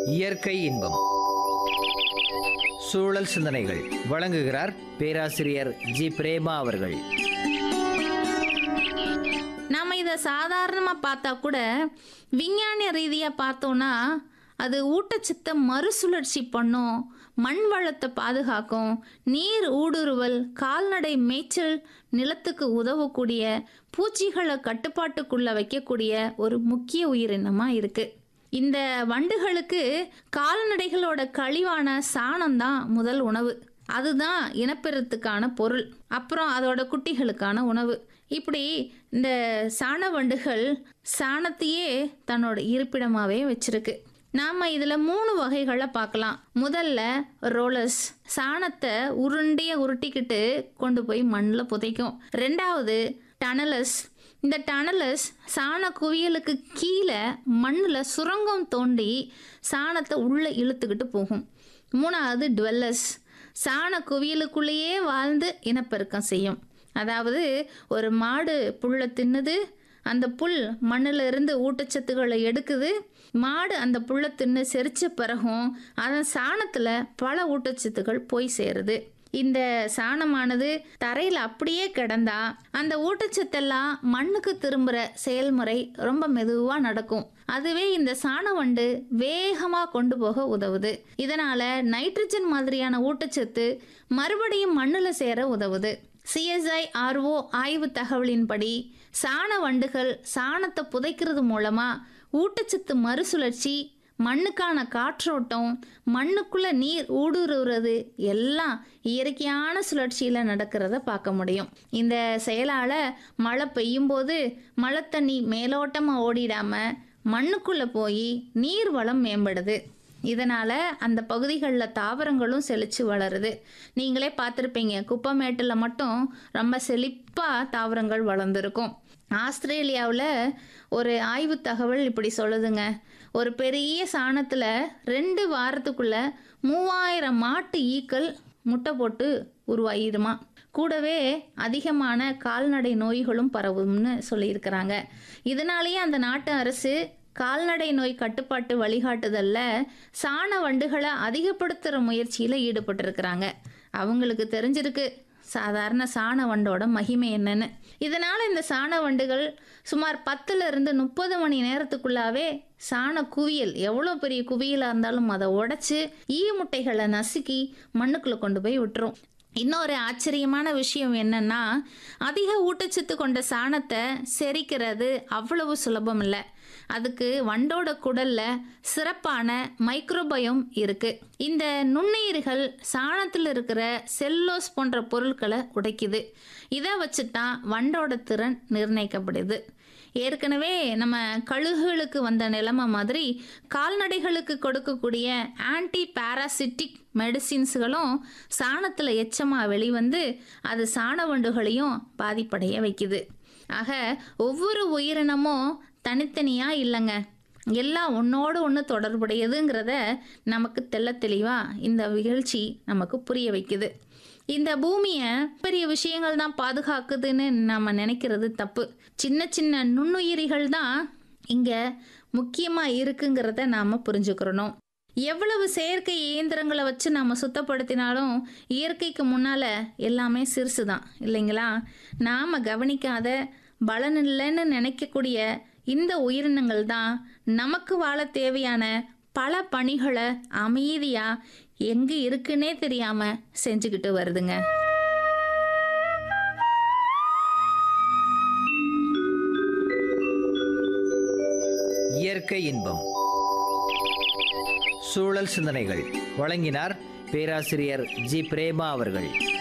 இயற்கை இன்பம் சூழல் சிந்தனைகள் வழங்குகிறார் பேராசிரியர் ஜி பிரேமா அவர்கள் நாம் இதை சாதாரணமாக பார்த்தா கூட விஞ்ஞான ரீதியாக பார்த்தோன்னா அது ஊட்டச்சத்தை மறுசுழற்சி பண்ணும் மண் வளத்தை பாதுகாக்கும் நீர் ஊடுருவல் கால்நடை மேய்ச்சல் நிலத்துக்கு உதவக்கூடிய பூச்சிகளை கட்டுப்பாட்டுக்குள்ள வைக்கக்கூடிய ஒரு முக்கிய உயிரினமாக இருக்குது இந்த வண்டுகளுக்கு கால்நடைகளோட கழிவான சாணம் தான் முதல் உணவு அதுதான் இனப்பெருத்துக்கான பொருள் அப்புறம் அதோட குட்டிகளுக்கான உணவு இப்படி இந்த சாண வண்டுகள் சாணத்தையே தன்னோட இருப்பிடமாகவே வச்சிருக்கு நாம் இதில் மூணு வகைகளை பார்க்கலாம் முதல்ல ரோலர்ஸ் சாணத்தை உருண்டையை உருட்டிக்கிட்டு கொண்டு போய் மண்ணில் புதைக்கும் ரெண்டாவது டனலஸ் இந்த டனலஸ் சாண குவியலுக்கு கீழே மண்ணில் சுரங்கம் தோண்டி சாணத்தை உள்ளே இழுத்துக்கிட்டு போகும் மூணாவது டுவெல்லஸ் சாண குவியலுக்குள்ளேயே வாழ்ந்து இனப்பெருக்கம் செய்யும் அதாவது ஒரு மாடு புல்லை தின்னுது அந்த புல் மண்ணில் இருந்து ஊட்டச்சத்துக்களை எடுக்குது மாடு அந்த புல்லை தின்னு செரிச்ச பிறகும் அதன் சாணத்தில் பல ஊட்டச்சத்துக்கள் போய் சேருது இந்த சாணமானது தரையில் அப்படியே கிடந்தா அந்த ஊட்டச்சத்தெல்லாம் மண்ணுக்கு திரும்புகிற செயல்முறை ரொம்ப மெதுவாக நடக்கும் அதுவே இந்த சாண வண்டு வேகமாக கொண்டு போக உதவுது இதனால் நைட்ரஜன் மாதிரியான ஊட்டச்சத்து மறுபடியும் மண்ணில் சேர உதவுது சிஎஸ்ஐ ஆர்ஓ ஆய்வு தகவலின்படி சாண வண்டுகள் சாணத்தை புதைக்கிறது மூலமாக ஊட்டச்சத்து மறுசுழற்சி மண்ணுக்கான காற்றோட்டம் மண்ணுக்குள்ள நீர் ஊடுருவுறது எல்லாம் இயற்கையான சுழற்சியில் நடக்கிறத பார்க்க முடியும் இந்த செயலால் மழை பெய்யும் போது மழை தண்ணி மேலோட்டமாக ஓடிடாம மண்ணுக்குள்ளே போய் நீர் வளம் மேம்படுது இதனால் அந்த பகுதிகளில் தாவரங்களும் செழித்து வளருது நீங்களே பார்த்துருப்பீங்க குப்பமேட்டில் மட்டும் ரொம்ப செழிப்பாக தாவரங்கள் வளர்ந்துருக்கும் ஆஸ்திரேலியாவில் ஒரு ஆய்வு தகவல் இப்படி சொல்லுதுங்க ஒரு பெரிய சாணத்தில் ரெண்டு வாரத்துக்குள்ள மூவாயிரம் மாட்டு ஈக்கள் முட்டை போட்டு உருவாகிடுமா கூடவே அதிகமான கால்நடை நோய்களும் பரவும்னு சொல்லியிருக்கிறாங்க இதனாலேயே அந்த நாட்டு அரசு கால்நடை நோய் கட்டுப்பாட்டு வழிகாட்டுதலில் சாண வண்டுகளை அதிகப்படுத்துகிற முயற்சியில் ஈடுபட்டிருக்கிறாங்க அவங்களுக்கு தெரிஞ்சிருக்கு சாதாரண சாண வண்டோட மகிமை என்னன்னு இதனால் இந்த சாண வண்டுகள் சுமார் பத்துல இருந்து முப்பது மணி நேரத்துக்குள்ளாவே சாண குவியல் எவ்வளோ பெரிய குவியலாக இருந்தாலும் அதை உடைச்சு ஈ முட்டைகளை நசுக்கி மண்ணுக்குள்ளே கொண்டு போய் விட்டுரும் இன்னொரு ஆச்சரியமான விஷயம் என்னன்னா அதிக ஊட்டச்சத்து கொண்ட சாணத்தை செரிக்கிறது அவ்வளவு சுலபம் இல்லை அதுக்கு வண்டோட குடல்ல சிறப்பான மைக்ரோபயம் இருக்கு இந்த நுண்ணுயிர்கள் சாணத்தில் இருக்கிற செல்லோஸ் போன்ற பொருட்களை உடைக்குது இதை வச்சு தான் வண்டோட திறன் நிர்ணயிக்கப்படுது ஏற்கனவே நம்ம கழுகுகளுக்கு வந்த நிலைமை மாதிரி கால்நடைகளுக்கு கொடுக்கக்கூடிய ஆன்டி பாராசிட்டிக் மெடிசின்ஸ்களும் சாணத்தில் எச்சமாக வெளிவந்து அது சாண வண்டுகளையும் பாதிப்படைய வைக்குது ஆக ஒவ்வொரு உயிரினமும் தனித்தனியாக இல்லைங்க எல்லாம் ஒன்றோடு ஒன்று தொடர்புடையதுங்கிறத நமக்கு தெள்ள தெளிவாக இந்த நிகழ்ச்சி நமக்கு புரிய வைக்குது இந்த பூமியை பெரிய விஷயங்கள் தான் பாதுகாக்குதுன்னு நம்ம நினைக்கிறது தப்பு சின்ன சின்ன நுண்ணுயிரிகள் தான் இங்கே முக்கியமாக இருக்குங்கிறத நாம் புரிஞ்சுக்கிறணும் எவ்வளவு செயற்கை இயந்திரங்களை வச்சு நாம் சுத்தப்படுத்தினாலும் இயற்கைக்கு முன்னால் எல்லாமே சிறுசு தான் இல்லைங்களா நாம் கவனிக்காத பலனில்லைன்னு நினைக்கக்கூடிய இந்த உயிரினங்கள் தான் நமக்கு வாழ தேவையான பல பணிகளை அமைதியாக எங்கே இருக்குன்னே தெரியாமல் செஞ்சுக்கிட்டு வருதுங்க இயற்கை இன்பம் சூழல் சிந்தனைகள் வழங்கினார் பேராசிரியர் ஜி பிரேமா அவர்கள்